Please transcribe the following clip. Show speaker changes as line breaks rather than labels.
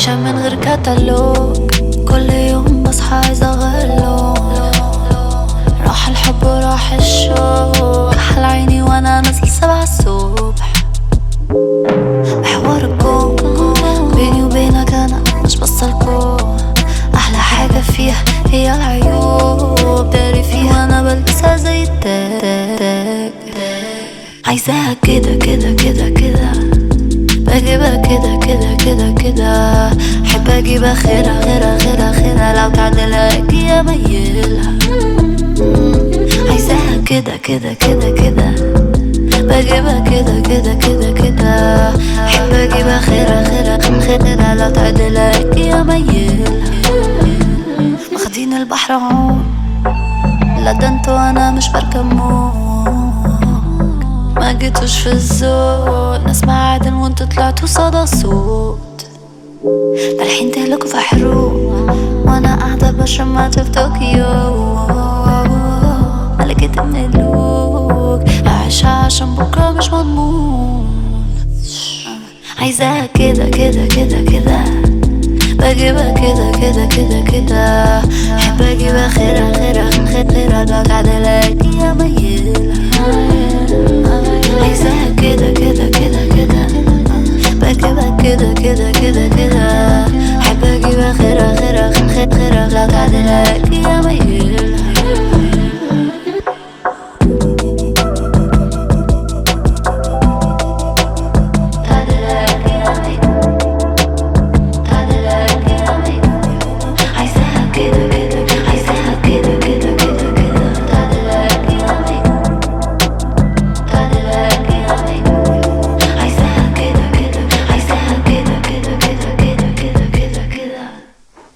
عايشة من غير كتالوج كل يوم بصحى عايزة اغير راح الحب وراح الشوق كحل عيني وانا نازل سبعة الصبح محور الكون بيني وبينك انا مش بصلكوا احلى حاجة فيها هي العيوب داري فيها انا بلبسها زي التاج عايزاها كده كده كده كده بجيبها كده كده كده كده حب اجيبها خيرها خيرها خيرها خيرها لو تعدلها اجي اميلها عايزاها كده كده كده كده بجيبها كده كده كده كده حب اجيبها خيرها خيرها خيرها لو تعدلها اجي اميلها واخدين البحر عوم لا ده انتوا انا مش بركب موج ما جيتوش في الذوق ناس معادن وانتوا طلعتوا صدى صوت رايحين تهلكوا في حروب وانا قاعدة بشمعت في طوكيو ملكة الملوك عايشة عشان بكرة مش مضمون عايزاها كده كده كده كده بجيبها كده كده كده كده حب اجيبها خيرها خيرها خيرها خيرها لو تعدلها يا ميلها عايزاها كده كده كده كده بجيبها كده كده كده كده حب اجيبها خيرها خيرها خيرها خيرها لو تعدلها يا ميلها